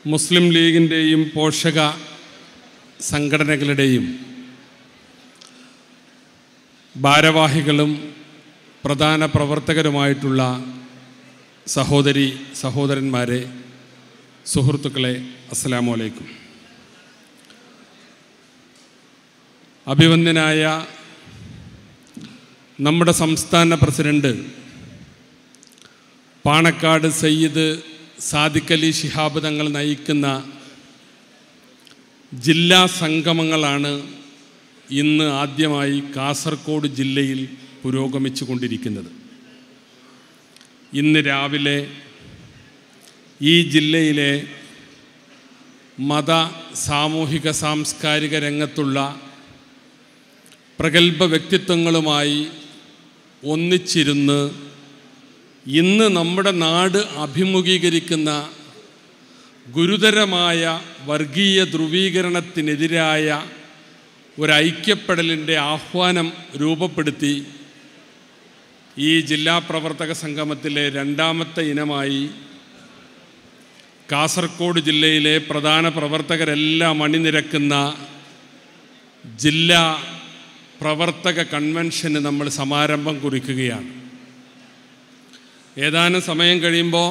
മുസ്ലിം ലീഗിൻ്റെയും പോഷക സംഘടനകളുടെയും ഭാരവാഹികളും പ്രധാന പ്രവർത്തകരുമായിട്ടുള്ള സഹോദരി സഹോദരന്മാരെ സുഹൃത്തുക്കളെ അസ്സലാമു അലൈക്കും അഭിവന്ദ്യനായ നമ്മുടെ സംസ്ഥാന പ്രസിഡന്റ് പാണക്കാട് സയ്യിദ് സാദിഖ് അലി ശിഹാബ് തങ്ങൾ നയിക്കുന്ന ജില്ലാ സംഗമങ്ങളാണ് ഇന്ന് ആദ്യമായി കാസർഗോഡ് ജില്ലയിൽ പുരോഗമിച്ചു കൊണ്ടിരിക്കുന്നത് ഇന്ന് രാവിലെ ഈ ജില്ലയിലെ മത സാമൂഹിക സാംസ്കാരിക രംഗത്തുള്ള പ്രഗത്ഭ വ്യക്തിത്വങ്ങളുമായി ഒന്നിച്ചിരുന്ന് ഇന്ന് നമ്മുടെ നാട് അഭിമുഖീകരിക്കുന്ന ഗുരുതരമായ വർഗീയ ധ്രുവീകരണത്തിനെതിരായ ഒരു ഐക്യപ്പെടലിൻ്റെ ആഹ്വാനം രൂപപ്പെടുത്തി ഈ ജില്ലാ പ്രവർത്തക സംഗമത്തിലെ രണ്ടാമത്തെ ഇനമായി കാസർഗോഡ് ജില്ലയിലെ പ്രധാന പ്രവർത്തകരെല്ലാം അണിനിരക്കുന്ന ജില്ലാ പ്രവർത്തക കൺവെൻഷന് നമ്മൾ സമാരംഭം കുറിക്കുകയാണ് ഏതാനും സമയം കഴിയുമ്പോൾ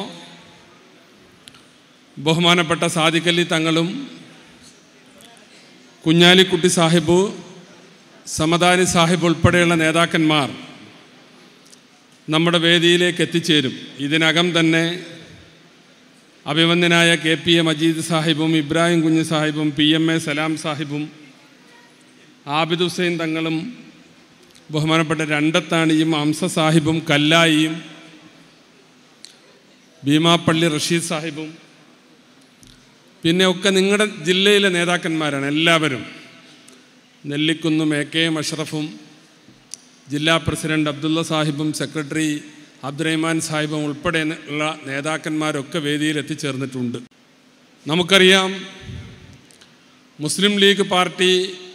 ബഹുമാനപ്പെട്ട സാദിഖലി തങ്ങളും കുഞ്ഞാലിക്കുട്ടി സാഹിബ് സമദാനി സാഹിബ് ഉൾപ്പെടെയുള്ള നേതാക്കന്മാർ നമ്മുടെ വേദിയിലേക്ക് എത്തിച്ചേരും ഇതിനകം തന്നെ അഭിമന്യനായ കെ പി എ മജീദ് സാഹിബും ഇബ്രാഹിം കുഞ്ഞ് സാഹിബും പി എം എ സലാം സാഹിബും ആബിദ് ഹുസൈൻ തങ്ങളും ബഹുമാനപ്പെട്ട രണ്ടത്താണിയും ഹംസ സാഹിബും കല്ലായിയും ഭീമാപ്പള്ളി റഷീദ് സാഹിബും പിന്നെ ഒക്കെ നിങ്ങളുടെ ജില്ലയിലെ നേതാക്കന്മാരാണ് എല്ലാവരും നെല്ലിക്കുന്നും എ കെ എം അഷ്റഫും ജില്ലാ പ്രസിഡന്റ് അബ്ദുള്ള സാഹിബും സെക്രട്ടറി അബ്ദുറഹ്മാൻ സാഹിബും ഉൾപ്പെടെ ഉള്ള നേതാക്കന്മാരൊക്കെ വേദിയിൽ എത്തിച്ചേർന്നിട്ടുണ്ട് നമുക്കറിയാം മുസ്ലിം ലീഗ് പാർട്ടി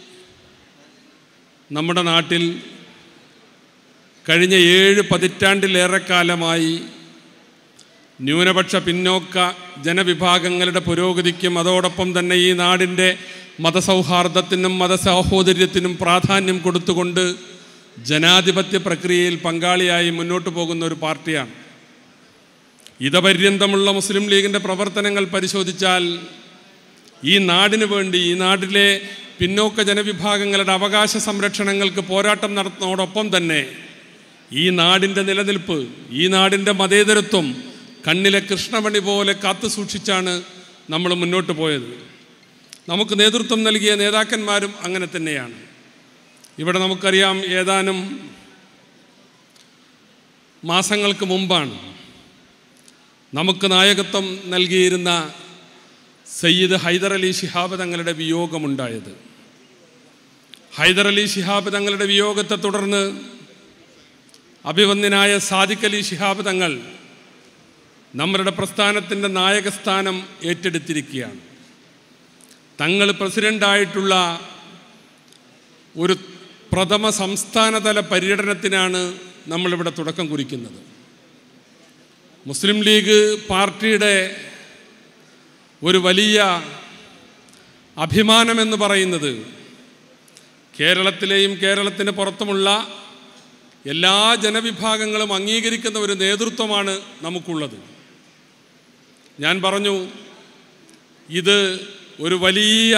നമ്മുടെ നാട്ടിൽ കഴിഞ്ഞ ഏഴ് പതിറ്റാണ്ടിലേറെ കാലമായി ന്യൂനപക്ഷ പിന്നോക്ക ജനവിഭാഗങ്ങളുടെ പുരോഗതിക്കും അതോടൊപ്പം തന്നെ ഈ നാടിൻ്റെ മതസൗഹാർദ്ദത്തിനും മതസാഹോദര്യത്തിനും പ്രാധാന്യം കൊടുത്തുകൊണ്ട് ജനാധിപത്യ പ്രക്രിയയിൽ പങ്കാളിയായി മുന്നോട്ട് പോകുന്ന ഒരു പാർട്ടിയാണ് ഇതപര്യന്തമുള്ള മുസ്ലിം ലീഗിൻ്റെ പ്രവർത്തനങ്ങൾ പരിശോധിച്ചാൽ ഈ നാടിനു വേണ്ടി ഈ നാട്ടിലെ പിന്നോക്ക ജനവിഭാഗങ്ങളുടെ അവകാശ സംരക്ഷണങ്ങൾക്ക് പോരാട്ടം നടത്തുന്നതോടൊപ്പം തന്നെ ഈ നാടിൻ്റെ നിലനിൽപ്പ് ഈ നാടിൻ്റെ മതേതരത്വം കണ്ണിലെ കൃഷ്ണമണി പോലെ കാത്തു സൂക്ഷിച്ചാണ് നമ്മൾ മുന്നോട്ട് പോയത് നമുക്ക് നേതൃത്വം നൽകിയ നേതാക്കന്മാരും അങ്ങനെ തന്നെയാണ് ഇവിടെ നമുക്കറിയാം ഏതാനും മാസങ്ങൾക്ക് മുമ്പാണ് നമുക്ക് നായകത്വം നൽകിയിരുന്ന സയ്യിദ് ഹൈദർ അലി ശിഹാബ് തങ്ങളുടെ വിയോഗമുണ്ടായത് ഹൈദർ അലി ശിഹാബ് തങ്ങളുടെ വിയോഗത്തെ തുടർന്ന് അഭിവന്ദ്യനായ സാദിഖ് അലി ശിഹാബ് തങ്ങൾ നമ്മുടെ പ്രസ്ഥാനത്തിൻ്റെ നായകസ്ഥാനം ഏറ്റെടുത്തിരിക്കുകയാണ് തങ്ങൾ പ്രസിഡൻ്റായിട്ടുള്ള ഒരു പ്രഥമ സംസ്ഥാനതല പര്യടനത്തിനാണ് നമ്മളിവിടെ തുടക്കം കുറിക്കുന്നത് മുസ്ലിം ലീഗ് പാർട്ടിയുടെ ഒരു വലിയ അഭിമാനമെന്ന് പറയുന്നത് കേരളത്തിലെയും കേരളത്തിന് പുറത്തുമുള്ള എല്ലാ ജനവിഭാഗങ്ങളും അംഗീകരിക്കുന്ന ഒരു നേതൃത്വമാണ് നമുക്കുള്ളത് ഞാൻ പറഞ്ഞു ഇത് ഒരു വലിയ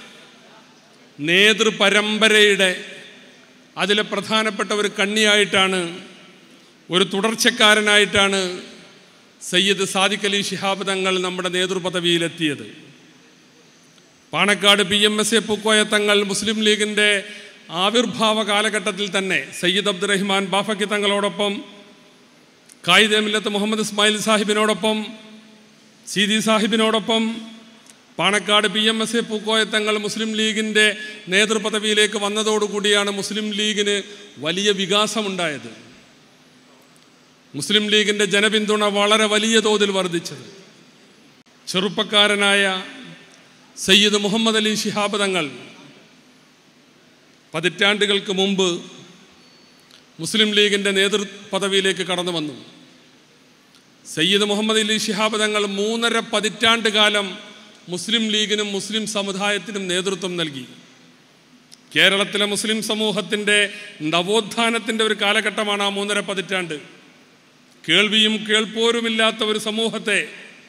നേതൃപരമ്പരയുടെ അതിലെ പ്രധാനപ്പെട്ട ഒരു കണ്ണിയായിട്ടാണ് ഒരു തുടർച്ചക്കാരനായിട്ടാണ് സയ്യിദ് സാദിഖ് അലി ശിഹാബ് തങ്ങൾ നമ്മുടെ നേതൃപദവിയിലെത്തിയത് Panakkad P M S A Pookoya Thangal Muslim ലീഗിൻ്റെ ആവിർഭാവ കാലഘട്ടത്തിൽ തന്നെ സയ്യിദ് അബ്ദുറഹിമാൻ ബാഫക്കി തങ്ങളോടൊപ്പം കായിദ് മില്ലത്ത് മുഹമ്മദ് ഇസ്മായിൽ സാഹിബിനോടൊപ്പം സീതി സാഹിബിനോടൊപ്പം Panakkad P M S A Pookoya Thangal Muslim ലീഗിൻ്റെ നേതൃപദവിയിലേക്ക് വന്നതോടുകൂടിയാണ് മുസ്ലിം ലീഗിന് വലിയ വികാസമുണ്ടായത് മുസ്ലിം ലീഗിൻ്റെ ജനപിന്തുണ വളരെ വലിയ തോതിൽ വർദ്ധിച്ചത് ചെറുപ്പക്കാരനായ സയ്യിദ് മുഹമ്മദ് അലി ശിഹാബ് തങ്ങൾ പതിറ്റാണ്ടുകൾക്ക് മുമ്പ് മുസ്ലിം ലീഗിൻ്റെ നേതൃപദവിയിലേക്ക് കടന്നു വന്നു സയ്യിദ് മുഹമ്മദ് അലി ശിഹാബ് തങ്ങൾ മൂന്നര പതിറ്റാണ്ട് കാലം മുസ്ലിം ലീഗിനും മുസ്ലിം സമുദായത്തിനും നേതൃത്വം നൽകി കേരളത്തിലെ മുസ്ലിം സമൂഹത്തിൻ്റെ നവോത്ഥാനത്തിൻ്റെ ഒരു കാലഘട്ടമാണ് ആ മൂന്നര പതിറ്റാണ്ട് കേൾവിയും കേൾപ്പോരുമില്ലാത്ത ഒരു സമൂഹത്തെ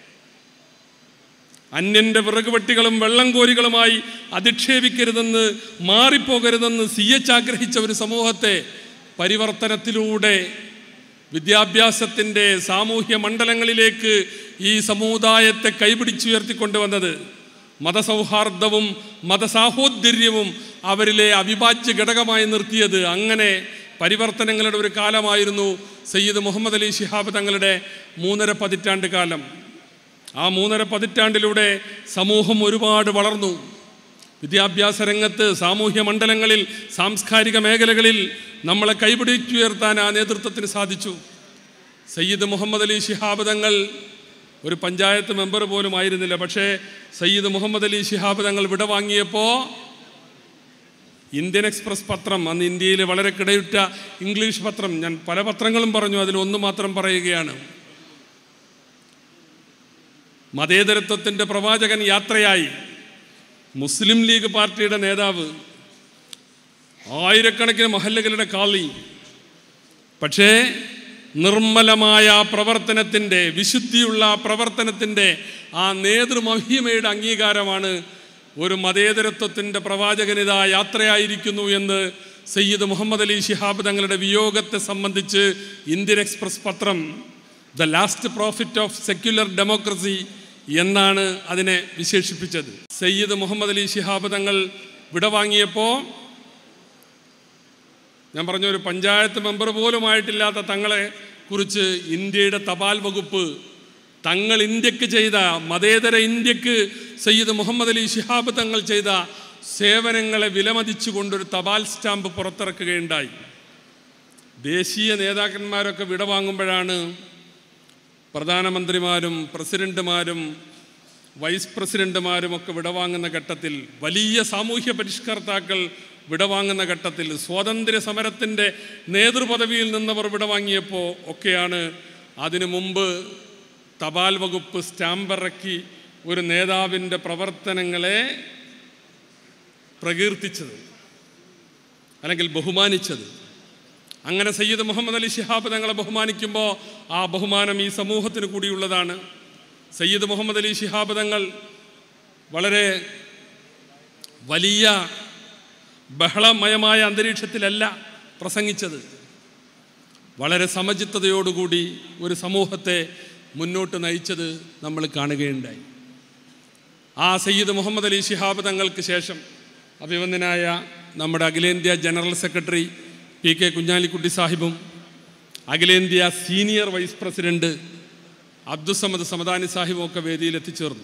അന്യൻ്റെ വിറകുവെട്ടികളും വെള്ളം കോരികളുമായി അധിക്ഷേപിക്കരുതെന്ന് മാറിപ്പോകരുതെന്ന് സി എച്ച് ആഗ്രഹിച്ച ഒരു സമൂഹത്തെ പരിവർത്തനത്തിലൂടെ വിദ്യാഭ്യാസത്തിൻ്റെ സാമൂഹ്യ മണ്ഡലങ്ങളിലേക്ക് ഈ സമുദായത്തെ കൈപിടിച്ചുയർത്തിക്കൊണ്ടുവന്നത് മതസൗഹാർദ്ദവും മതസാഹോദര്യവും അവരിലെ അവിഭാജ്യ ഘടകമായി നിർത്തിയത് അങ്ങനെ പരിവർത്തനങ്ങളുടെ ഒരു കാലമായിരുന്നു സയ്യിദ് മുഹമ്മദ് അലി ശിഹാബ് തങ്ങളുടെ മൂന്നര പതിറ്റാണ്ട് കാലം ആ മൂന്നര പതിറ്റാണ്ടിലൂടെ സമൂഹം ഒരുപാട് വളർന്നു വിദ്യാഭ്യാസ രംഗത്ത് സാമൂഹ്യ മണ്ഡലങ്ങളിൽ സാംസ്കാരിക മേഖലകളിൽ നമ്മളെ കൈപിടിച്ചുയർത്താൻ ആ നേതൃത്വത്തിന് സാധിച്ചു സയ്യിദ് മുഹമ്മദ് അലി ശിഹാബ് തങ്ങൾ ഒരു പഞ്ചായത്ത് മെമ്പർ പോലും ആയിരുന്നില്ല പക്ഷേ സയ്യിദ് മുഹമ്മദ് അലി ശിഹാബ് തങ്ങൾ വിടവാങ്ങിയപ്പോൾ ഇന്ത്യൻ എക്സ്പ്രസ് പത്രം അന്ന് ഇന്ത്യയിൽ വളരെ കിടയുറ്റ ഇംഗ്ലീഷ് പത്രം ഞാൻ പല പത്രങ്ങളും പറഞ്ഞു അതിൽ ഒന്ന് മാത്രം പറയുകയാണ് മതേതരത്വത്തിൻ്റെ പ്രവാചകൻ യാത്രയായി മുസ്ലിം ലീഗ് പാർട്ടിയുടെ നേതാവ് ആയിരക്കണക്കിന് മഹല്ലുകളുടെ കാളി പക്ഷേ നിർമ്മലമായ ആ പ്രവർത്തനത്തിൻ്റെ വിശുദ്ധിയുള്ള ആ പ്രവർത്തനത്തിൻ്റെ ആ നേതൃമഹിമയുടെ അംഗീകാരമാണ് ഒരു മതേതരത്വത്തിൻ്റെ പ്രവാചകനിത യാത്രയായിരിക്കുന്നു എന്ന് സയ്യിദ് മുഹമ്മദ് അലി ശിഹാബ് തങ്ങളുടെ വിയോഗത്തെ സംബന്ധിച്ച് ഇന്ത്യൻ എക്സ്പ്രസ് പത്രം the last prophet of secular democracy എന്നാണ് അതിനെ വിശേഷിപ്പിച്ചത് സയ്യിദ് മുഹമ്മദ് അലി ശിഹാബ് തങ്ങൾ വിടവാങ്ങിയപ്പോൾ ഞാൻ പറഞ്ഞ ഒരു പഞ്ചായത്ത് മെമ്പർ പോലുമായിട്ടില്ലാത്ത തങ്ങളെ കുറിച്ച് ഇന്ത്യയുടെ തപാൽ വകുപ്പ് തങ്ങൾ ഇന്ത്യക്ക് ചെയ്ത മതേതര ഇന്ത്യക്ക് സയ്യിദ് മുഹമ്മദ് അലി ശിഹാബ് തങ്ങൾ ചെയ്ത സേവനങ്ങളെ വിലമതിച്ചുകൊണ്ടൊരു തപാൽ സ്റ്റാമ്പ് പുറത്തിറക്കുകയുണ്ടായി ദേശീയ നേതാക്കന്മാരൊക്കെ വിടവാങ്ങുമ്പോഴാണ് പ്രധാനമന്ത്രിമാരും പ്രസിഡന്റുമാരും വൈസ് പ്രസിഡന്റുമാരും ഒക്കെ വിടവാങ്ങുന്ന ഘട്ടത്തിൽ വലിയ സാമൂഹ്യ പരിഷ്കർത്താക്കൾ വിടവാങ്ങുന്ന ഘട്ടത്തിൽ സ്വാതന്ത്ര്യ സമരത്തിൻ്റെ നേതൃപദവിയിൽ നിന്നവർ വിടവാങ്ങിയപ്പോൾ ഒക്കെയാണ് അതിനു മുമ്പ് തപാൽ വകുപ്പ് സ്റ്റാമ്പിറക്കി ഒരു നേതാവിൻ്റെ പ്രവർത്തനങ്ങളെ പ്രകീർത്തിച്ചത് അല്ലെങ്കിൽ ബഹുമാനിച്ചത് അങ്ങനെ സയ്യിദ് മുഹമ്മദ് അലി ശിഹാബ് തങ്ങളെ ബഹുമാനിക്കുമ്പോൾ ആ ബഹുമാനം ഈ സമൂഹത്തിന് കൂടിയുള്ളതാണ് സയ്യിദ് മുഹമ്മദ് അലി ശിഹാബ് തങ്ങൾ വളരെ വലിയ ബഹളമയമായ അന്തരീക്ഷത്തിലല്ല പ്രസംഗിച്ചത് വളരെ സമചിത്തതയോടുകൂടി ഒരു സമൂഹത്തെ മുന്നോട്ട് നയിച്ചത് നമ്മൾ കാണുകയുണ്ടായി ആ സയ്യിദ് മുഹമ്മദ് അലി ശിഹാബ് തങ്ങൾക്ക് ശേഷം അഭിവന്ദനായ നമ്മുടെ അഖിലേന്ത്യാ general secretary P K Kunhalikutty സാഹിബും അഖിലേന്ത്യാ senior vice president Abdussamad Samadani സാഹിബും ഒക്കെ വേദിയിൽ എത്തിച്ചേർന്നു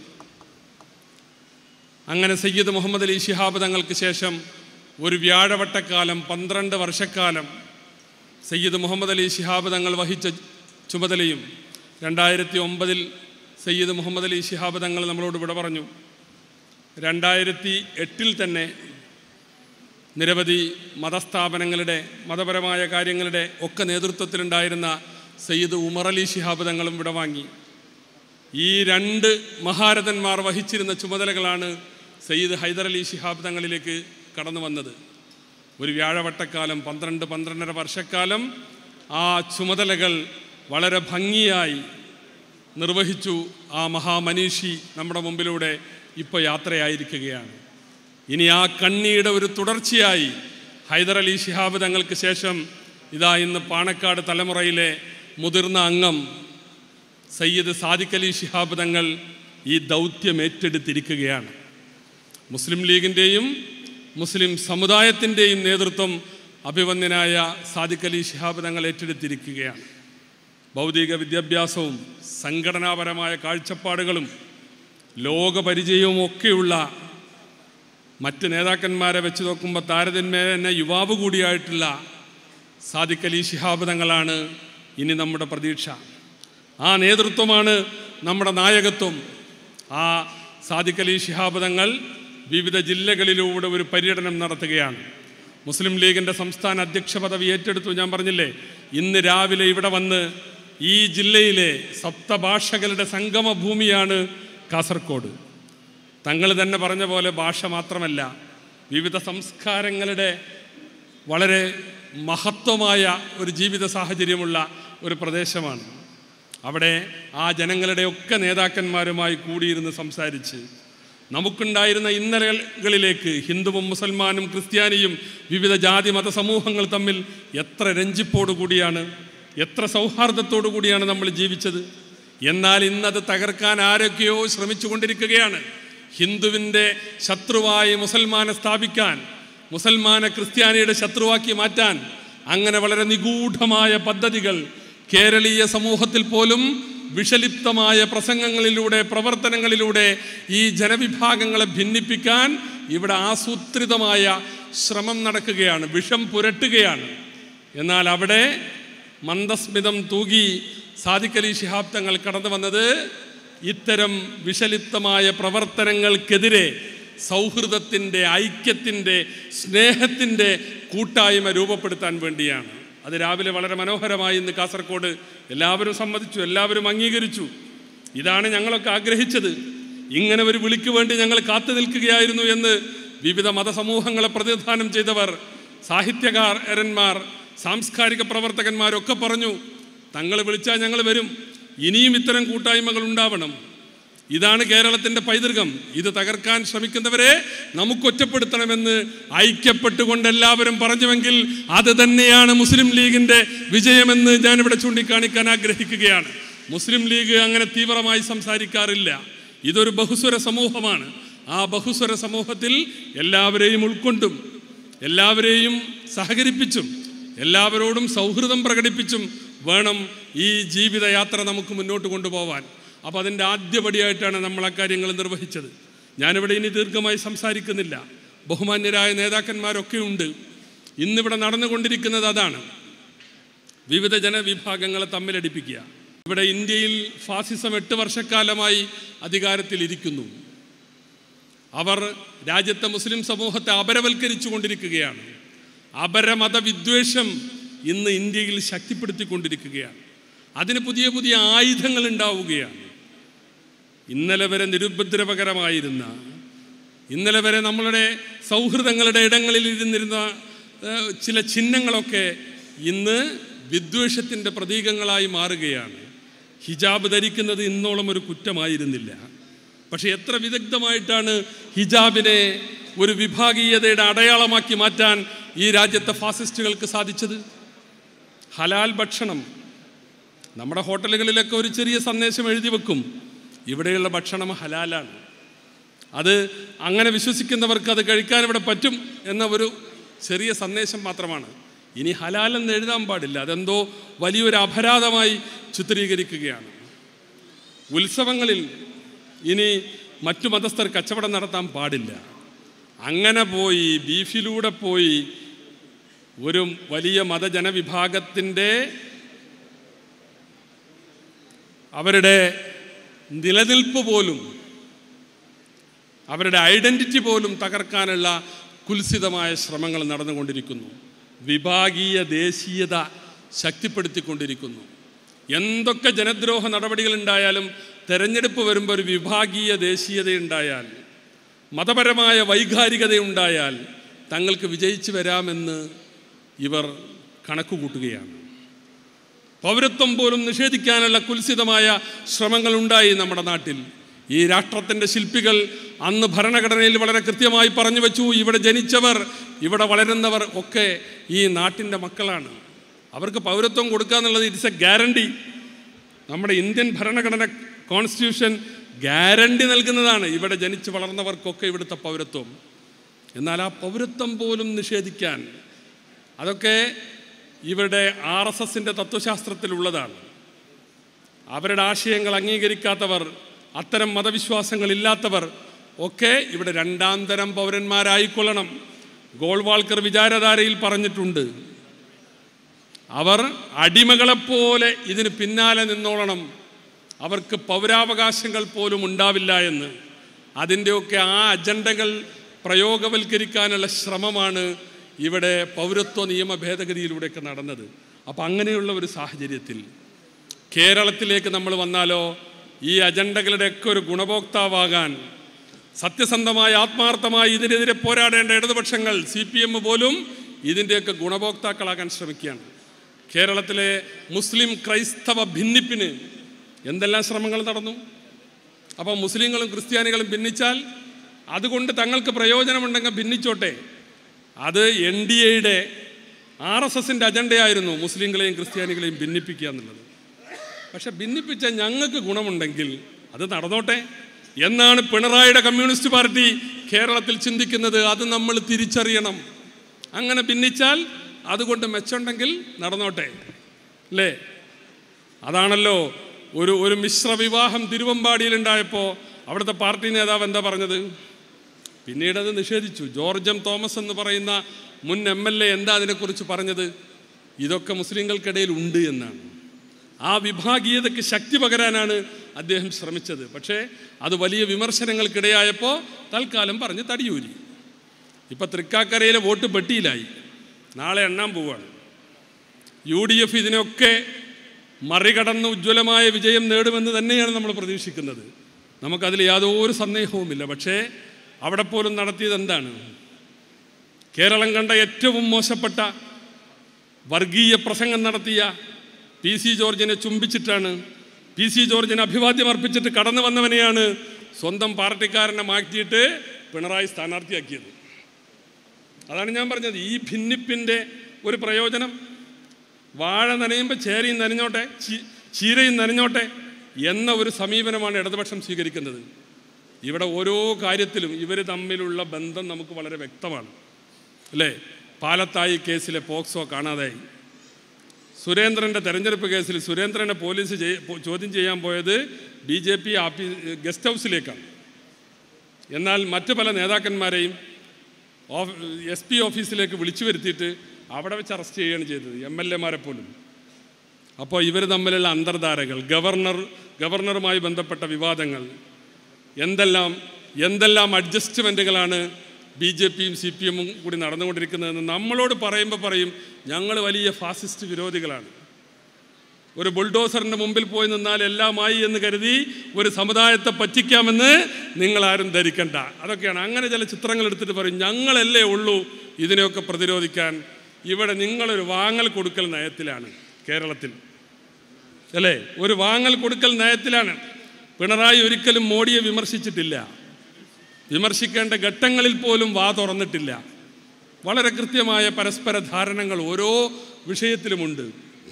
അങ്ങനെ സയ്യിദ് മുഹമ്മദ് അലി ശിഹാബ് തങ്ങൾക്ക് ശേഷം ഒരു വ്യാഴവട്ടക്കാലം പന്ത്രണ്ട് വർഷക്കാലം സയ്യിദ് മുഹമ്മദ് അലി ശിഹാബ് തങ്ങൾ വഹിച്ച ചുമതലയും രണ്ടായിരത്തി ഒമ്പതിൽ സയ്യിദ് മുഹമ്മദ് അലി ശിഹാബ് തങ്ങൾ നമ്മളോട് വിട പറഞ്ഞു രണ്ടായിരത്തി എട്ടിൽ തന്നെ നിരവധി മതസ്ഥാപനങ്ങളുടെ മതപരമായ കാര്യങ്ങളുടെ ഒക്കെ നേതൃത്വത്തിലുണ്ടായിരുന്ന സയ്യിദ് ഉമർ അലി ശിഹാബ് തങ്ങളും വിടവാങ്ങി ഈ രണ്ട് മഹാരഥന്മാർ വഹിച്ചിരുന്ന ചുമതലകളാണ് സയ്യിദ് ഹൈദർ അലി ശിഹാബ് തങ്ങളിലേക്ക് കടന്നു വന്നത് ഒരു വ്യാഴവട്ടക്കാലം പന്ത്രണ്ട് പന്ത്രണ്ടര വർഷക്കാലം ആ ചുമതലകൾ വളരെ ഭംഗിയായി നിർവഹിച്ചു ആ മഹാമനീഷി നമ്മുടെ മുമ്പിലൂടെ ഇപ്പോൾ യാത്രയായിരിക്കുകയാണ് ഇനി ആ കണ്ണിയുടെ ഒരു തുടർച്ചയായി ഹൈദർ അലി ശിഹാബ് തങ്ങൾക്ക് ശേഷം ഇതാ ഇന്ന് പാണക്കാട് തലമുറയിലെ മുതിർന്ന അംഗം സയ്യിദ് സാദിഖ് അലി ശിഹാബ് തങ്ങൾ ഈ ദൗത്യം ഏറ്റെടുത്തിരിക്കുകയാണ് മുസ്ലിം ലീഗിൻ്റെയും മുസ്ലിം സമുദായത്തിൻ്റെയും നേതൃത്വം അഭിവന്യനായ സാദിഖ് അലി ശിഹാബ് തങ്ങൾ ഏറ്റെടുത്തിരിക്കുകയാണ് ഭൗതിക വിദ്യാഭ്യാസവും സംഘടനാപരമായ കാഴ്ചപ്പാടുകളും ലോകപരിചയവും ഒക്കെയുള്ള മറ്റ് നേതാക്കന്മാരെ വെച്ച് നോക്കുമ്പോൾ താരതമ്യേന യുവാവ് കൂടിയായിട്ടുള്ള സാദിഖ് അലി ശിഹാബ് തങ്ങളാണ് ഇനി നമ്മുടെ പ്രതീക്ഷ ആ നേതൃത്വമാണ് നമ്മുടെ നായകത്വം ആ സാദിഖ് അലി ശിഹാബ് തങ്ങൾ വിവിധ ജില്ലകളിലൂടെ ഒരു പര്യടനം നടത്തുകയാണ് മുസ്ലിം ലീഗിൻ്റെ സംസ്ഥാന അധ്യക്ഷ പദവി ഏറ്റെടുത്തു ഞാൻ പറഞ്ഞില്ലേ ഇന്ന് രാവിലെ ഇവിടെ വന്ന് ഈ ജില്ലയിലെ സപ്തഭാഷകളുടെ സംഗമ ഭൂമിയാണ് കാസർഗോഡ് തങ്ങൾ തന്നെ പറഞ്ഞ പോലെ ഭാഷ മാത്രമല്ല വിവിധ സംസ്കാരങ്ങളുടെ വളരെ മഹത്വമായ ഒരു ജീവിത സാഹചര്യമുള്ള ഒരു പ്രദേശമാണ് അവിടെ ആ ജനങ്ങളുടെ ഒക്കെ നേതാക്കന്മാരുമായി കൂടിയിരുന്ന് സംസാരിച്ച് നമുക്കുണ്ടായിരുന്ന ഇന്നലകളിലേക്ക് ഹിന്ദുവും മുസൽമാനും ക്രിസ്ത്യാനിയും വിവിധ ജാതി മത സമൂഹങ്ങൾ തമ്മിൽ എത്ര രഞ്ജിപ്പോടു കൂടിയാണ് എത്ര സൗഹാർദ്ദത്തോടു കൂടിയാണ് നമ്മൾ ജീവിച്ചത് എന്നാൽ ഇന്നത് തകർക്കാൻ ആരൊക്കെയോ ശ്രമിച്ചുകൊണ്ടിരിക്കുകയാണ് ഹിന്ദുവിൻ്റെ ശത്രുവായി മുസൽമാനെ സ്ഥാപിക്കാൻ മുസൽമാനെ ക്രിസ്ത്യാനിയുടെ ശത്രുവാക്കി മാറ്റാൻ അങ്ങനെ വളരെ നിഗൂഢമായ പദ്ധതികൾ കേരളീയ സമൂഹത്തിൽ പോലും വിഷലിപ്തമായ പ്രസംഗങ്ങളിലൂടെ പ്രവർത്തനങ്ങളിലൂടെ ഈ ജനവിഭാഗങ്ങളെ ഭിന്നിപ്പിക്കാൻ ഇവിടെ ആസൂത്രിതമായ ശ്രമം നടക്കുകയാണ് വിഷം പുരട്ടുകയാണ് എന്നാൽ അവിടെ മന്ദസ്മിതം തൂകി സാദിഖലി ശിഹാബ് തങ്ങൾ കടന്നു വന്നത് ഇത്തരം വിഷലിപ്തമായ പ്രവർത്തനങ്ങൾക്കെതിരെ സൗഹൃദത്തിൻ്റെ ഐക്യത്തിൻ്റെ സ്നേഹത്തിൻ്റെ കൂട്ടായ്മ രൂപപ്പെടുത്താൻ വേണ്ടിയാണ് അത് രാവിലെ വളരെ മനോഹരമായി ഇന്ന് കാസർഗോഡ് എല്ലാവരും സമ്മതിച്ചു എല്ലാവരും അംഗീകരിച്ചു ഇതാണ് ഞങ്ങളൊക്കെ ആഗ്രഹിച്ചത് ഇങ്ങനെ ഒരു വിളിക്ക് വേണ്ടി ഞങ്ങൾ കാത്തു നിൽക്കുകയായിരുന്നു എന്ന് വിവിധ മതസമൂഹങ്ങളെ പ്രതിനിധാനം ചെയ്തവർ സാഹിത്യകാരന്മാർ സാംസ്കാരിക പ്രവർത്തകന്മാരൊക്കെ പറഞ്ഞു തങ്ങൾ വിളിച്ചാൽ ഞങ്ങൾ വരും ഇനിയും ഇത്തരം കൂട്ടായ്മകൾ ഉണ്ടാവണം ഇതാണ് കേരളത്തിൻ്റെ പൈതൃകം ഇത് തകർക്കാൻ ശ്രമിക്കുന്നവരെ നമുക്ക് ഒറ്റപ്പെടുത്തണമെന്ന് ഐക്യപ്പെട്ടുകൊണ്ട് എല്ലാവരും പറഞ്ഞുവെങ്കിൽ അത് തന്നെയാണ് മുസ്ലിം ലീഗിൻ്റെ വിജയമെന്ന് ഞാനിവിടെ ചൂണ്ടിക്കാണിക്കാൻ ആഗ്രഹിക്കുകയാണ് മുസ്ലിം ലീഗ് അങ്ങനെ തീവ്രമായി സംസാരിക്കാറില്ല ഇതൊരു ബഹുസ്വര സമൂഹമാണ് ആ ബഹുസ്വര സമൂഹത്തിൽ എല്ലാവരെയും ഉൾക്കൊണ്ടും എല്ലാവരെയും സഹകരിപ്പിച്ചും എല്ലാവരോടും സൗഹൃദം പ്രകടിപ്പിച്ചും വേണം ഈ ജീവിതയാത്ര നമുക്ക് മുന്നോട്ട് കൊണ്ടുപോകാൻ അപ്പോൾ അതിൻ്റെ ആദ്യപടിയായിട്ടാണ് നമ്മൾ അക്കാര്യങ്ങൾ നിർവഹിച്ചത് ഞാനിവിടെ ഇനി ദീർഘമായി സംസാരിക്കുന്നില്ല ബഹുമാന്യരായ നേതാക്കന്മാരൊക്കെ ഉണ്ട് ഇന്നിവിടെ നടന്നുകൊണ്ടിരിക്കുന്നത് അതാണ് വിവിധ ജനവിഭാഗങ്ങളെ തമ്മിലടിപ്പിക്കുക ഇവിടെ ഇന്ത്യയിൽ ഫാസിസം എട്ട് വർഷക്കാലമായി അധികാരത്തിലിരിക്കുന്നു അവർ രാജ്യത്തെ മുസ്ലിം സമൂഹത്തെ അപരവൽക്കരിച്ചു കൊണ്ടിരിക്കുകയാണ് അപരമത വിദ്വേഷം ഇന്ന് ഇന്ത്യയിൽ ശക്തിപ്പെടുത്തിക്കൊണ്ടിരിക്കുകയാണ് അതിന് പുതിയ പുതിയ ആയുധങ്ങൾ ഉണ്ടാവുകയാണ് ഇന്നലെ വരെ നിരുപദ്രവകരമായിരുന്ന ഇന്നലെ വരെ നമ്മളുടെ സൗഹൃദങ്ങളുടെ ഇടങ്ങളിൽ ഇരുന്നിരുന്ന ഏഹ്, ചില ചിഹ്നങ്ങളൊക്കെ ഇന്ന് വിദ്വേഷത്തിൻ്റെ പ്രതീകങ്ങളായി മാറുകയാണ് ഹിജാബ് ധരിക്കുന്നത് ഇന്നോളം ഒരു കുറ്റമായിരുന്നില്ല പക്ഷെ എത്ര വിദഗ്ധമായിട്ടാണ് ഹിജാബിനെ ഒരു വിഭാഗീയതയുടെ അടയാളമാക്കി മാറ്റാൻ ഈ രാജ്യത്തെ ഫാസിസ്റ്റുകൾക്ക് സാധിച്ചത് ഹലാൽ ഭക്ഷണം നമ്മുടെ ഹോട്ടലുകളിലൊക്കെ ഒരു ചെറിയ സന്ദേശം എഴുതി വെക്കും ഇവിടെയുള്ള ഭക്ഷണം ഹലാലാണ് അത് അങ്ങനെ വിശ്വസിക്കുന്നവർക്ക് അത് കഴിക്കാൻ ഇവിടെ പറ്റും എന്ന ഒരു ചെറിയ സന്ദേശം മാത്രമാണ് ഇനി ഹലാൽ എന്ന് എഴുതാൻ പാടില്ല അതെന്തോ വലിയൊരു അപരാധമായി ചിത്രീകരിക്കുകയാണ് ഉത്സവങ്ങളിൽ ഇനി മറ്റു മതസ്ഥർ കച്ചവടം നടത്താൻ പാടില്ല അങ്ങനെ പോയി ബീഫിലൂടെ പോയി ഒരു വലിയ മതജനവിഭാഗത്തിൻ്റെ അവരുടെ നിലനിൽപ്പ് പോലും അവരുടെ ഐഡൻറ്റിറ്റി പോലും തകർക്കാനുള്ള കുൽസിതമായ ശ്രമങ്ങൾ നടന്നുകൊണ്ടിരിക്കുന്നു വിഭാഗീയ ദേശീയത ശക്തിപ്പെടുത്തിക്കൊണ്ടിരിക്കുന്നു എന്തൊക്കെ ജനദ്രോഹ നടപടികൾ ഉണ്ടായാലും തെരഞ്ഞെടുപ്പ് വരുമ്പോൾ ഒരു വിഭാഗീയ ദേശീയത ഉണ്ടായാൽ മതപരമായ വൈകാരികത ഉണ്ടായാൽ തങ്ങൾക്ക് വിജയിച്ചു വരാമെന്ന് ഇവർ കണക്കുകൂട്ടുകയാണ് പൗരത്വം പോലും നിഷേധിക്കാനുള്ള കുൽസിതമായ ശ്രമങ്ങൾ ഉണ്ടായി നമ്മുടെ നാട്ടിൽ ഈ രാഷ്ട്രത്തിൻ്റെ ശില്പികൾ അന്ന് ഭരണഘടനയിൽ വളരെ കൃത്യമായി പറഞ്ഞു വെച്ചു ഇവിടെ ജനിച്ചവർ ഇവിടെ വളരുന്നവർ ഒക്കെ ഈ നാട്ടിൻ്റെ മക്കളാണ് അവർക്ക് പൗരത്വം കൊടുക്കുക എന്നുള്ളത് ഇറ്റ്സ് എ ഗ്യാരണ്ടി നമ്മുടെ ഇന്ത്യൻ ഭരണഘടന കോൺസ്റ്റിറ്റ്യൂഷൻ ഗ്യാരണ്ടി നൽകുന്നതാണ് ഇവിടെ ജനിച്ച് വളർന്നവർക്കൊക്കെ ഇവിടുത്തെ പൗരത്വം എന്നാൽ ആ പൗരത്വം പോലും നിഷേധിക്കാൻ അതൊക്കെ ഇവരുടെ ആർ എസ് എസിൻ്റെ തത്വശാസ്ത്രത്തിലുള്ളതാണ് അവരുടെ ആശയങ്ങൾ അംഗീകരിക്കാത്തവർ അത്തരം മതവിശ്വാസങ്ങളില്ലാത്തവർ ഒക്കെ ഇവിടെ രണ്ടാം തരം പൗരന്മാരായിക്കൊള്ളണം ഗോൾവാൾക്കർ വിചാരധാരയിൽ പറഞ്ഞിട്ടുണ്ട് അവർ അടിമകളെപ്പോലെ ഇതിന് പിന്നാലെ നിന്നോളണം അവർക്ക് പൗരാവകാശങ്ങൾ പോലും ഉണ്ടാവില്ല എന്ന് അതിൻ്റെയൊക്കെ ആ അജണ്ടകൾ പ്രയോഗവൽക്കരിക്കാനുള്ള ശ്രമമാണ് ഇവിടെ പൗരത്വ നിയമ ഭേദഗതിയിലൂടെയൊക്കെ നടന്നത് അപ്പം അങ്ങനെയുള്ള ഒരു സാഹചര്യത്തിൽ കേരളത്തിലേക്ക് നമ്മൾ വന്നാലോ ഈ അജണ്ടകളുടെയൊക്കെ ഒരു ഗുണഭോക്താവാകാൻ സത്യസന്ധമായ ആത്മാർത്ഥമായി ഇതിനെതിരെ പോരാടേണ്ട ഇടതുപക്ഷങ്ങൾ സി പി എം പോലും ഇതിൻ്റെയൊക്കെ ഗുണഭോക്താക്കളാകാൻ ശ്രമിക്കുകയാണ് കേരളത്തിലെ മുസ്ലിം ക്രൈസ്തവ ഭിന്നിപ്പിന് എന്തെല്ലാം ശ്രമങ്ങൾ നടന്നു അപ്പോൾ മുസ്ലിങ്ങളും ക്രിസ്ത്യാനികളും ഭിന്നിച്ചാൽ അതുകൊണ്ട് തങ്ങൾക്ക് പ്രയോജനമുണ്ടെങ്കിൽ ഭിന്നിച്ചോട്ടെ അത് എൻ ഡി എയുടെ ആർ എസ് എസിൻ്റെ അജണ്ടയായിരുന്നു മുസ്ലിങ്ങളെയും ക്രിസ്ത്യാനികളെയും ഭിന്നിപ്പിക്കുക എന്നുള്ളത് പക്ഷെ ഭിന്നിപ്പിച്ച ഞങ്ങൾക്ക് ഗുണമുണ്ടെങ്കിൽ അത് നടന്നോട്ടെ എന്നാണ് പിണറായിയുടെ കമ്മ്യൂണിസ്റ്റ് പാർട്ടി കേരളത്തിൽ ചിന്തിക്കുന്നത് അത് നമ്മൾ തിരിച്ചറിയണം അങ്ങനെ ഭിന്നിച്ചാൽ അതുകൊണ്ട് മെച്ചമുണ്ടെങ്കിൽ നടന്നോട്ടെ അല്ലേ അതാണല്ലോ ഒരു ഒരു മിശ്ര വിവാഹം തിരുവമ്പാടിയിലുണ്ടായപ്പോൾ അവിടുത്തെ പാർട്ടി നേതാവ് എന്താ പറഞ്ഞത് പിന്നീട് അത് നിഷേധിച്ചു ജോർജ് എം തോമസ് എന്ന് പറയുന്ന മുൻ എം എൽ എ എന്താ അതിനെക്കുറിച്ച് പറഞ്ഞത് ഇതൊക്കെ മുസ്ലിങ്ങൾക്കിടയിൽ ഉണ്ട് എന്നാണ് ആ വിഭാഗീയതയ്ക്ക് ശക്തി പകരാനാണ് അദ്ദേഹം ശ്രമിച്ചത് പക്ഷേ അത് വലിയ വിമർശനങ്ങൾക്കിടയായപ്പോൾ തൽക്കാലം പറഞ്ഞ് തടിയൂരി ഇപ്പം തൃക്കാക്കരയിലെ വോട്ട് പെട്ടിയിലായി നാളെ എണ്ണാൻ പോവുകയാണ് യു ഡി എഫ് ഇതിനൊക്കെ മറികടന്ന് ഉജ്ജ്വലമായ വിജയം നേടുമെന്ന് തന്നെയാണ് നമ്മൾ പ്രതീക്ഷിക്കുന്നത് നമുക്കതിൽ യാതൊരു സന്ദേഹവുമില്ല പക്ഷേ അവിടെ പോലും നടത്തിയത് എന്താണ് കേരളം കണ്ട ഏറ്റവും മോശപ്പെട്ട വർഗീയ പ്രസംഗം നടത്തിയ പി സി ജോർജിനെ ചുംബിച്ചിട്ടാണ് പി സി ജോർജിന് അഭിവാദ്യം അർപ്പിച്ചിട്ട് കടന്നു വന്നവനെയാണ് സ്വന്തം പാർട്ടിക്കാരനെ മാറ്റിയിട്ട് പിണറായി സ്ഥാനാർത്ഥിയാക്കിയത് അതാണ് ഞാൻ പറഞ്ഞത് ഈ ഭിന്നിപ്പിൻ്റെ ഒരു പ്രയോജനം വാഴ നനയുമ്പോൾ ചേരയും നനഞ്ഞോട്ടെ ചീ- ചീരയും നനഞ്ഞോട്ടെ എന്ന ഒരു സമീപനമാണ് ഇടതുപക്ഷം സ്വീകരിക്കുന്നത് ഇവിടെ ഓരോ കാര്യത്തിലും ഇവർ തമ്മിലുള്ള ബന്ധം നമുക്ക് വളരെ വ്യക്തമാണ് അല്ലേ പാലത്തായി കേസിലെ പോക്സോ കാണാതായി സുരേന്ദ്രൻ്റെ തെരഞ്ഞെടുപ്പ് കേസിൽ സുരേന്ദ്രനെ പോലീസ് ചെയ്യ- പോ- ചോദ്യം ചെയ്യാൻ പോയത് ബി ജെ പി ആഫീ ഗസ്റ്റ് ഹൗസിലേക്കാണ് എന്നാൽ മറ്റ് പല നേതാക്കന്മാരെയും എസ് പി ഓഫീസിലേക്ക് വിളിച്ചു വരുത്തിയിട്ട് അവിടെ വെച്ച് അറസ്റ്റ് ചെയ്യുകയാണ് ചെയ്തത് എം എൽ എമാരെ പോലും അപ്പോൾ ഇവർ തമ്മിലുള്ള അന്തർധാരകൾ ഗവർണർ ഗവർണറുമായി ബന്ധപ്പെട്ട വിവാദങ്ങൾ എന്തെല്ലാം എന്തെല്ലാം അഡ്ജസ്റ്റ്മെൻറ്റുകളാണ് ബി ജെ പിയും സി പി എമ്മും കൂടി നടന്നുകൊണ്ടിരിക്കുന്നതെന്ന് നമ്മളോട് പറയുമ്പോൾ പറയും ഞങ്ങൾ വലിയ ഫാസിസ്റ്റ് വിരോധികളാണ് ഒരു ബുൾഡോസറിൻ്റെ മുമ്പിൽ പോയി നിന്നാൽ എല്ലാമായി എന്ന് കരുതി ഒരു സമുദായത്തെ പറ്റിക്കാമെന്ന് നിങ്ങളാരും ധരിക്കണ്ട അതൊക്കെയാണ് അങ്ങനെ ചില ചിത്രങ്ങൾ എടുത്തിട്ട് പറയും ഞങ്ങളല്ലേ ഉള്ളൂ ഇതിനെയൊക്കെ പ്രതിരോധിക്കാൻ ഇവിടെ നിങ്ങളൊരു വാങ്ങൽ കൊടുക്കൽ നയത്തിലാണ് കേരളത്തിൽ അല്ലേ ഒരു വാങ്ങൽ കൊടുക്കൽ നയത്തിലാണ് പിണറായി ഒരിക്കലും മോഡിയെ വിമർശിച്ചിട്ടില്ല വിമർശിക്കേണ്ട ഘട്ടങ്ങളിൽ പോലും വാ തുറന്നിട്ടില്ല വളരെ കൃത്യമായ പരസ്പര ധാരണകൾ ഓരോ വിഷയത്തിലുമുണ്ട്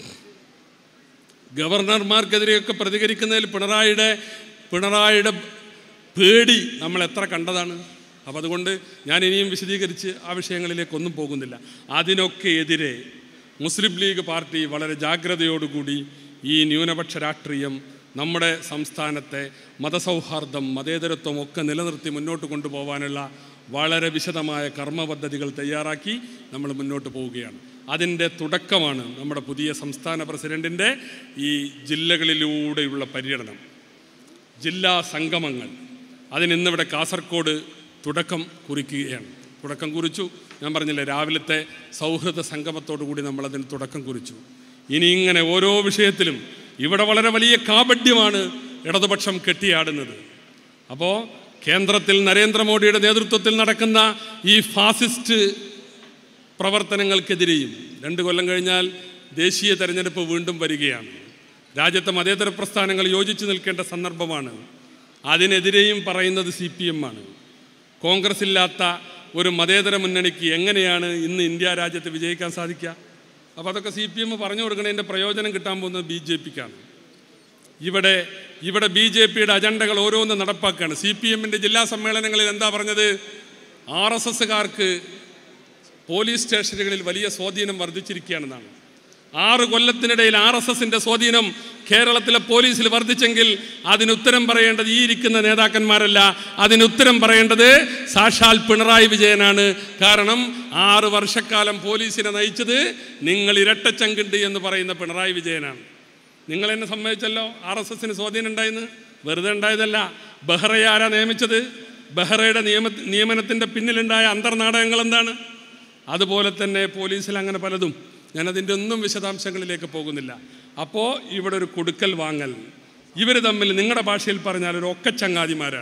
ഗവർണർമാർക്കെതിരെയൊക്കെ പ്രതികരിക്കുന്നതിൽ പിണറായിയുടെ പിണറായിയുടെ പേടി നമ്മൾ എത്ര കണ്ടതാണ് അപ്പം അതുകൊണ്ട് ഞാൻ ഇനിയും വിശദീകരിച്ച് ആ വിഷയങ്ങളിലേക്കൊന്നും പോകുന്നില്ല അതിനൊക്കെ എതിരെ മുസ്ലിം ലീഗ് പാർട്ടി വളരെ ജാഗ്രതയോടുകൂടി ഈ ന്യൂനപക്ഷ രാഷ്ട്രീയം നമ്മുടെ സംസ്ഥാനത്തെ മതസൗഹാർദ്ദം മതേതരത്വം ഒക്കെ നിലനിർത്തി മുന്നോട്ട് കൊണ്ടുപോകാനുള്ള വളരെ വിശദമായ കർമ്മ പദ്ധതികൾ തയ്യാറാക്കി നമ്മൾ മുന്നോട്ട് പോവുകയാണ് അതിൻ്റെ തുടക്കമാണ് നമ്മുടെ പുതിയ സംസ്ഥാന പ്രസിഡൻറ്റിൻ്റെ ഈ ജില്ലകളിലൂടെയുള്ള പര്യടനം ജില്ലാ സംഗമങ്ങൾ അതിനിന്നിവിടെ കാസർഗോഡ് തുടക്കം കുറിക്കുകയാണ് തുടക്കം കുറിച്ചു ഞാൻ പറഞ്ഞില്ലേ രാവിലത്തെ സൗഹൃദ സംഗമത്തോടു കൂടി നമ്മളതിന് തുടക്കം കുറിച്ചു ഇനി ഇങ്ങനെ ഓരോ വിഷയത്തിലും ഇവിടെ വളരെ വലിയ കാപഡ്യമാണ് ഇടതുപക്ഷം കെട്ടിയാടുന്നത് അപ്പോൾ കേന്ദ്രത്തിൽ നരേന്ദ്രമോദിയുടെ നേതൃത്വത്തിൽ നടക്കുന്ന ഈ ഫാസിസ്റ്റ് പ്രവർത്തനങ്ങൾക്കെതിരെയും രണ്ട് കൊല്ലം കഴിഞ്ഞാൽ ദേശീയ തെരഞ്ഞെടുപ്പ് വീണ്ടും വരികയാണ് രാജ്യത്തെ മതേതര പ്രസ്ഥാനങ്ങൾ യോജിച്ചു നിൽക്കേണ്ട സന്ദർഭമാണ് അതിനെതിരെയും പറയുന്നത് സി പി എം ആണ് കോൺഗ്രസ് ഇല്ലാത്ത ഒരു മതേതര മുന്നണിക്ക് എങ്ങനെയാണ് ഇന്ന് ഇന്ത്യ രാജ്യത്ത് വിജയിക്കാൻ സാധിക്കുക അപ്പോൾ അതൊക്കെ സി പി എം പറഞ്ഞു കൊടുക്കുന്നതിൻ്റെ പ്രയോജനം കിട്ടാൻ പോകുന്നത് ബി ജെ പിക്കാണ് ഇവിടെ ഇവിടെ ബി ജെ പിയുടെ അജണ്ടകൾ ഓരോന്ന് നടപ്പാക്കുകയാണ് സി പി എമ്മിൻ്റെ ജില്ലാ സമ്മേളനങ്ങളിൽ എന്താ പറഞ്ഞത് ആർ എസ് എസ്സുകാർക്ക് പോലീസ് സ്റ്റേഷനുകളിൽ വലിയ സ്വാധീനം വർദ്ധിച്ചിരിക്കുകയാണെന്നാണ് ആറ് കൊല്ലത്തിനിടയിൽ ആർ എസ് എസിൻ്റെ സ്വാധീനം കേരളത്തിലെ പോലീസിൽ വർദ്ധിച്ചെങ്കിൽ അതിനുത്തരം പറയേണ്ടത് ഈ ഇരിക്കുന്ന നേതാക്കന്മാരല്ല അതിനുത്തരം പറയേണ്ടത് സാക്ഷാൽ പിണറായി വിജയനാണ് കാരണം ആറ് വർഷക്കാലം പോലീസിനെ നയിച്ചത് നിങ്ങൾ ഇരട്ടച്ചങ്കുണ്ട് എന്ന് പറയുന്ന പിണറായി വിജയനാണ് നിങ്ങൾ എന്നെ സമ്മതിച്ചല്ലോ ആർ എസ് എസിന് സ്വാധീനം ഉണ്ടായെന്ന് വെറുതെ ഉണ്ടായതല്ല ബെഹ്റയെ ആരാ നിയമിച്ചത് ബെഹ്റയുടെ നിയമ നിയമനത്തിൻ്റെ പിന്നിലുണ്ടായ അന്തർനാടകങ്ങൾ എന്താണ് അതുപോലെ തന്നെ പോലീസിൽ അങ്ങനെ പലതും ഞാനതിൻ്റെ ഒന്നും വിശദാംശങ്ങളിലേക്ക് പോകുന്നില്ല അപ്പോൾ ഇവിടെ ഒരു കൊടുക്കൽ വാങ്ങൽ ഇവർ തമ്മിൽ നിങ്ങളുടെ ഭാഷയിൽ പറഞ്ഞാൽ ഒരു ഒക്കച്ചങ്ങാതിമാരാണ്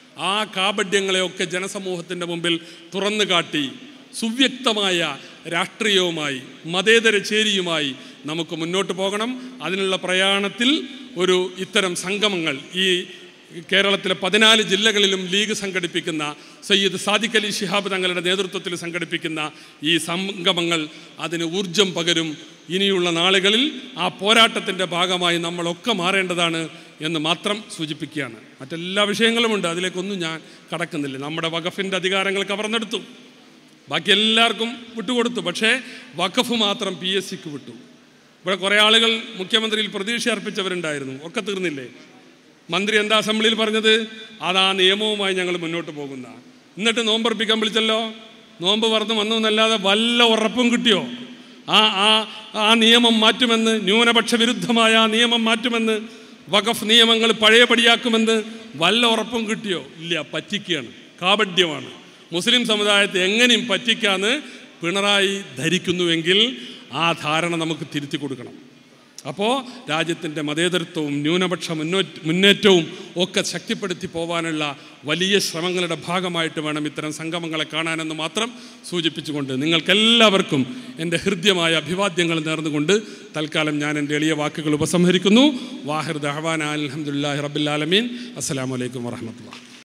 ആ കാപഡ്യങ്ങളെയൊക്കെ ജനസമൂഹത്തിൻ്റെ മുമ്പിൽ തുറന്നു കാട്ടി സുവ്യക്തമായ രാഷ്ട്രീയവുമായി മതേതര ചേരിയുമായി നമുക്ക് മുന്നോട്ട് പോകണം അതിനുള്ള പ്രയാണത്തിൽ ഒരു ഇത്തരം സംഗമങ്ങൾ ഈ കേരളത്തിലെ പതിനാല് ജില്ലകളിലും ലീഗ് സംഘടിപ്പിക്കുന്ന സയ്യിദ് സാദിഖ് അലി ശിഹാബ് തങ്ങളുടെ നേതൃത്വത്തിൽ സംഘടിപ്പിക്കുന്ന ഈ സംഗമങ്ങൾ അതിന് ഊർജം പകരും ഇനിയുള്ള നാളുകളിൽ ആ പോരാട്ടത്തിൻ്റെ ഭാഗമായി നമ്മളൊക്കെ മാറേണ്ടതാണ് എന്ന് മാത്രം സൂചിപ്പിക്കുകയാണ് മറ്റെല്ലാ വിഷയങ്ങളുമുണ്ട് അതിലേക്കൊന്നും ഞാൻ കടക്കുന്നില്ല നമ്മുടെ വഖഫിൻ്റെ അധികാരങ്ങൾ കവർന്നെടുത്തു ബാക്കി എല്ലാവർക്കും വിട്ടുകൊടുത്തു പക്ഷേ വഖഫ് മാത്രം പി എസ് സിക്ക് വിട്ടു ഇവിടെ കുറേ ആളുകൾ മുഖ്യമന്ത്രിയിൽ പ്രതീക്ഷ അർപ്പിച്ചവരുണ്ടായിരുന്നു ഒക്കെ തീർന്നില്ലേ മന്ത്രി എന്താ അസംബ്ലിയിൽ പറഞ്ഞത് അതാ നിയമവുമായി ഞങ്ങൾ മുന്നോട്ട് പോകുന്ന എന്നിട്ട് നോമ്പർപ്പിക്കാൻ വിളിച്ചല്ലോ നോമ്പ് പറഞ്ഞു വന്നു എന്നല്ലാതെ വല്ല ഉറപ്പും കിട്ടിയോ ആ ആ ആ നിയമം മാറ്റുമെന്ന് ന്യൂനപക്ഷ വിരുദ്ധമായ ആ നിയമം മാറ്റുമെന്ന് വഖഫ് നിയമങ്ങൾ പഴയപടിയാക്കുമെന്ന് വല്ല ഉറപ്പും കിട്ടിയോ ഇല്ല പറ്റിക്കുകയാണ് കാപഡ്യമാണ് മുസ്ലിം സമുദായത്തെ എങ്ങനെയും പറ്റിക്കാന്ന് പിണറായി ധരിക്കുന്നുവെങ്കിൽ ആ ധാരണ നമുക്ക് തിരുത്തി കൊടുക്കണം അപ്പോൾ രാജ്യത്തിൻ്റെ മതേതരത്വവും ന്യൂനപക്ഷ മുന്നോ മുന്നേറ്റവും ഒക്കെ ശക്തിപ്പെടുത്തി പോകാനുള്ള വലിയ ശ്രമങ്ങളുടെ ഭാഗമായിട്ട് വേണം ഇത്തരം സംഗമങ്ങളെ കാണാനെന്ന് മാത്രം സൂചിപ്പിച്ചുകൊണ്ട് നിങ്ങൾക്കെല്ലാവർക്കും എൻ്റെ ഹൃദ്യമായ അഭിവാദ്യങ്ങൾ നേർന്നുകൊണ്ട് തൽക്കാലം ഞാൻ എൻ്റെ എളിയ വാക്കുകൾ ഉപസംഹരിക്കുന്നു വാഹിർ ദഹ്വാൻ അലഹമുല്ലാ റബ്ബുലാലമീൻ അസ്സലാമലൈക്കും വാഹമത്തുള്ള